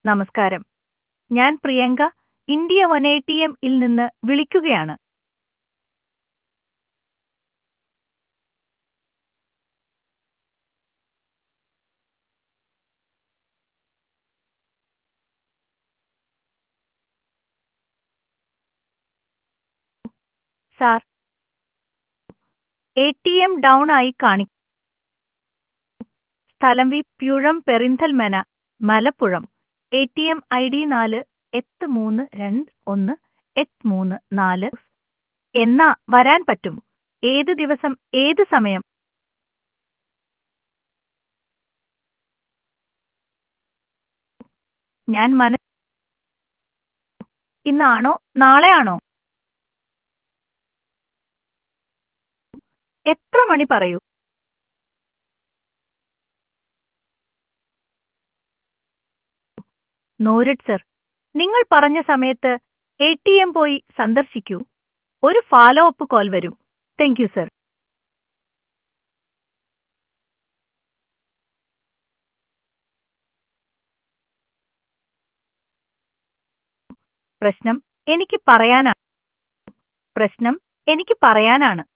നമസ്കാരം ഞാൻ Priyanka India one eighty M ഇൽ നിന്ന് വിളിക്കുകയാണ് sir A T M down ആയി കാണി സ്ഥലം വി പ്യുഴം Perinthalmanna Malappuram A T M I D നാല് എട്ട് മൂന്ന് രണ്ട് ഒന്ന് എട്ട് മൂന്ന് നാല് എന്നാ വരാൻ പറ്റും ഏത് ദിവസം ഏത് സമയം ഞാൻ മന ഇന്നാണോ നാളെ ആണോ എത്ര മണി പറയൂ നോരഡ് സർ നിങ്ങൾ പറഞ്ഞ സമയത്ത് എ ടി എം പോയി സന്ദർശിക്കൂ ഒരു ഫോളോ അപ്പ് കോൾ വരും താങ്ക് യു സർ പ്രശ്നം എനിക്ക് പറയാനാണ് പ്രശ്നം എനിക്ക് പറയാനാണ്